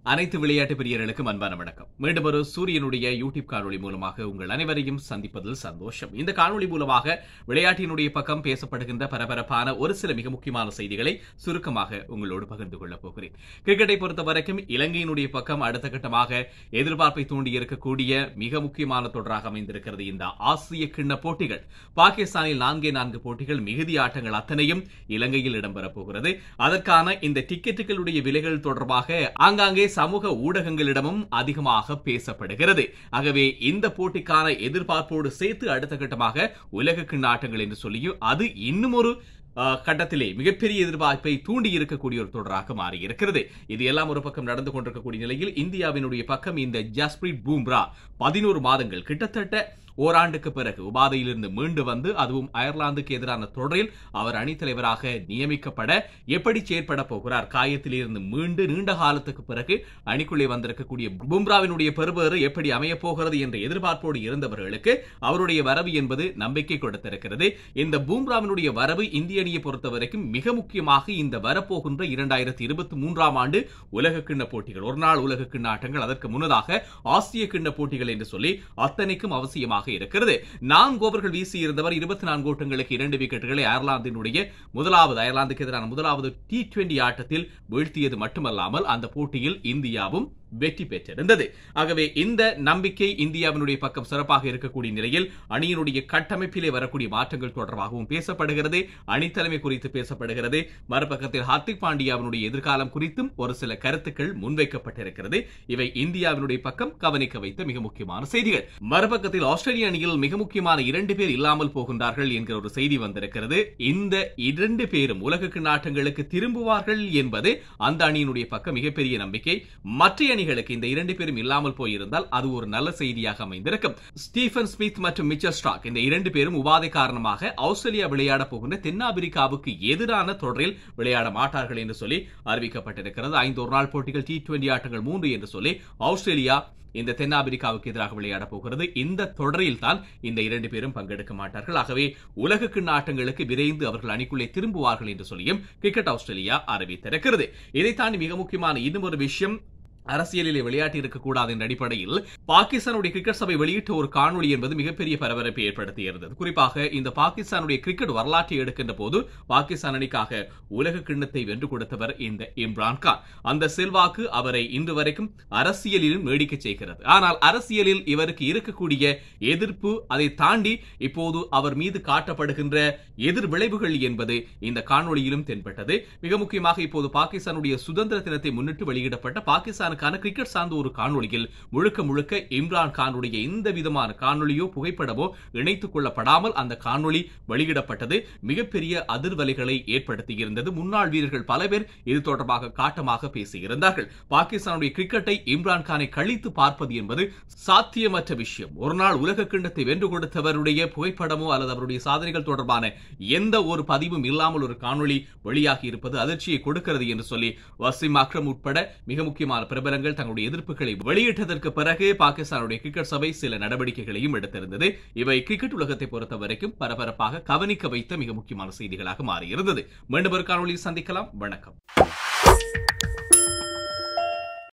அனைத்து விளையாட்டு பிரியர்களுக்கும் அன்பான வணக்கம் மீண்டும் ஒரு சூரியனுடைய யூடியூப் காணொளி மூலமாக உங்கள் அனைவரையும் சந்திப்பதில் சந்தோஷம் இந்த காணொளி மூலமாக விளையாட்டினுடைய பக்கம் பேசப்படுகின்ற பரபரப்பான ஒரு சில மிக முக்கியமான செய்திகளை சுருக்கமாக உங்களோடு பகிர்ந்து கொள்ளப் போகிறேன் கிரிக்கெட்டை பொறுத்த வரைக்கும் இலங்கையினுடைய பக்கம் அடுத்த கட்டமாக எதிர்பார்ப்பை தூண்டி இருக்கக்கூடிய மிக முக்கியமான தொடராக அமைந்திருக்கிறது இந்த ஆசிய கிண்ண போட்டிகள் பாகிஸ்தானில் நான்கே நான்கு போட்டிகள் மிகுதி ஆட்டங்கள் அத்தனையும் இலங்கையில் இடம்பெறப் போகிறது அதற்கான இந்த டிக்கெட்டுகளுடைய விலைகள் தொடர்பாக ஆங்காங்கே சமூக ஊடகங்களிடமும் அதிகமாக பேசப்படுகிறது ஆகவே இந்த போட்டிக்கான எதிர்பார்ப்போடு சேர்த்து அடுத்த கட்டமாக உலக கிண்ணாட்டங்கள் என்று சொல்லியும் அது இன்னும் ஒரு அஹ், கட்டத்திலே மிகப்பெரிய எதிர்பார்ப்பை தூண்டி இருக்கக்கூடிய ஒரு தொடராக மாறி இருக்கிறது இது எல்லாம் ஒரு பக்கம் நடந்து கொண்டிருக்கக்கூடிய நிலையில் இந்தியாவினுடைய பக்கம் இந்த ஜஸ்பிரீத் பூம்ரா பதினோரு மாதங்கள் கிட்டத்தட்ட ஓராண்டுக்கு பிறகு உபாதையிலிருந்து மீண்டு வந்து அதுவும் அயர்லாந்துக்கு எதிரான தொடரில் அவர் அணித்தலைவராக நியமிக்கப்பட எப்படி செயற்பட போகிறார் காயத்திலிருந்து மீண்டு நீண்ட காலத்துக்கு பிறகு அணிக்குள்ளே வந்திருக்கக்கூடிய பும்ராவினுடைய பெறுபேறு எப்படி அமையப் போகிறது என்ற எதிர்பார்ப்போடு இருந்தவர்களுக்கு அவருடைய வரவு என்பது நம்பிக்கை கொடுத்திருக்கிறது இந்த பூம்ராவினுடைய வரவு இந்திய அணியை பொறுத்த வரைக்கும் மிக முக்கியமாக இந்த வரப்போகின்ற இரண்டாயிரத்தி இருபத்தி மூன்றாம் ஆண்டு உலக கிண்ண போட்டிகள் ஒரு நாள் உலக கிண்ண ஆட்டங்கள் அதற்கு முன்னதாக ஆசிய கிண்ண போட்டிகள் என்று சொல்லி அத்தனைக்கும் அவசியமாக இருக்கிறது நான்கு ஓவர்கள் வீசி இருந்தவர் இருபத்தி நான்கு ஓட்டங்களுக்கு இரண்டு விக்கெட்டுகளை அயர்லாந்தினுடைய முதலாவது அயர்லாந்துக்கு எதிரான முதலாவது டி டுவெண்டி ஆட்டத்தில் வீழ்த்தியது மட்டுமல்லாமல் அந்த போட்டியில் இந்தியாவும் வெற்றி பெற்றிருந்தது ஆகவே இந்த நம்பிக்கை இந்தியாவினுடைய பக்கம் சிறப்பாக இருக்கக்கூடிய நிலையில் அணியினுடைய கட்டமைப்பிலே வரக்கூடிய மாற்றங்கள் தொடர்பாகவும் பேசப்படுகிறது அணித்தலைமை குறித்து பேசப்படுகிறது மறுபக்கத்தில் ஹார்திக் பாண்டியாவினுடைய எதிர்காலம் குறித்தும் ஒரு சில கருத்துக்கள் முன்வைக்கப்பட்டிருக்கிறது இவை இந்தியாவினுடைய பக்கம் கவனிக்க வைத்த மிக முக்கியமான செய்திகள் மறுபக்கத்தில் ஆஸ்திரேலிய அணியில் மிக முக்கியமான இரண்டு பேர் இல்லாமல் போகின்றார்கள் என்கிற ஒரு செய்தி வந்திருக்கிறது இந்த இரண்டு பேரும் உலக நாட்டங்களுக்கு திரும்புவார்கள் என்பது அந்த அணியினுடைய பக்கம் மிகப்பெரிய நம்பிக்கை மற்ற அணிகளுக்கு இந்த இரண்டு பேரும் இல்லாமல் போயிருந்தால் அது ஒரு நல்ல செய்தியாக அமைந்திருக்கும் ஸ்டீஃபன் ஸ்மித் மற்றும் மிச்சல் ஸ்டாக் இந்த இரண்டு பேரும் உபாதை காரணமாக ஆஸ்திரேலியா விளையாட போகின்ற தென்னாப்பிரிக்காவுக்கு எதிரான தொடரில் விளையாட மாட்டார்கள் என்று சொல்லி அறிவிக்கப்பட்டிருக்கிறது ஐந்து ஒரு நாள் போட்டிகள் டி டுவெண்டி ஆட்டங்கள் மூன்று என்று சொல்லி ஆஸ்திரேலியா இந்த தென்னாப்பிரிக்காவுக்கு எதிராக விளையாட போகிறது இந்த தொடரில் தான் இந்த இரண்டு பேரும் பங்கெடுக்க மாட்டார்கள் ஆகவே உலக கிண்ண ஆட்டங்களுக்கு விரைந்து அவர்கள் அணிக்குள்ளே திரும்புவார்கள் என்று சொல்லியும் கிரிக்கெட் ஆஸ்திரேலியா அறிவித்திருக்கிறது இதை தாண்டி மிக முக்கியமான இன்னும் ஒரு விஷயம் அரசியலிலே விளையாட்டி இருக்கக்கூடாது என்ற அடிப்படையில் பாகிஸ்தானுடைய கிரிக்கெட் சபை வெளியிட்ட ஒரு காணொளி என்பது மிகப்பெரிய பரபரப்பை ஏற்படுத்தி இருந்தது குறிப்பாக இந்த பாகிஸ்தானுடைய கிரிக்கெட் வரலாற்றை எடுக்கின்ற போது பாகிஸ்தான் அணிக்காக உலக கிண்ணத்தை வென்று கொடுத்தவர் இந்த இம்ரான் கான் அந்த செல்வாக்கு அவரை இன்று வரைக்கும் அரசியலிலும் நீடிக்க செய்கிறது ஆனால் அரசியலில் இவருக்கு இருக்கக்கூடிய எதிர்ப்பு அதை தாண்டி இப்போது அவர் மீது காட்டப்படுகின்ற எதிர் விளைவுகள் என்பது இந்த காணொளியிலும் தென்பட்டது மிக முக்கியமாக இப்போது பாகிஸ்தானுடைய சுதந்திர தினத்தை முன்னிட்டு வெளியிடப்பட்ட பாகிஸ்தானுக்கான கிரிக்கெட் சார்ந்த ஒரு காணொளியில் முழுக்க முழுக்க இம்ரான் கானுடைய எந்த விதமான காணொளியோ புகைப்படமோ இணைத்துக் கொள்ளப்படாமல் அந்த காணொளி வெளியிடப்பட்டது மிகப்பெரிய அதிர்வலைகளை ஏற்படுத்தியிருந்தது முன்னாள் வீரர்கள் பல பேர் இது தொடர்பாக காட்டமாக பேசியிருந்தார்கள் பாகிஸ்தானுடைய கிரிக்கெட்டை இம்ரான் கானை கழித்து பார்ப்பது என்பது சாத்தியமற்ற விஷயம் ஒரு நாள் உலக கிண்ணத்தை வென்று கொடுத்தவருடைய புகைப்படமோ அல்லது அவருடைய சாதனைகள் தொடர்பான எந்த ஒரு பதிவும் இல்லாமல் ஒரு காணொளி வெளியாகி இருப்பது அதிர்ச்சியை கொடுக்கிறது என்று சொல்லி வசீம் அக்ரம் உட்பட மிக முக்கியமான பிரபலங்கள் தங்களுடைய எதிர்ப்புகளை வெளியிட்டதற்கு பிறகு பாகிஸ்தானுடைய கிரிக்கெட் சபை சில நடவடிக்கைகளையும் எடுத்திருந்தது இவை கிரிக்கெட் உலகத்தை பொறுத்த வரைக்கும் பரபரப்பாக கவனிக்க வைத்த மிக முக்கியமான செய்திகளாக மாறியிருந்தது மீண்டும் ஒரு காணொலியில் சந்திக்கலாம் வணக்கம்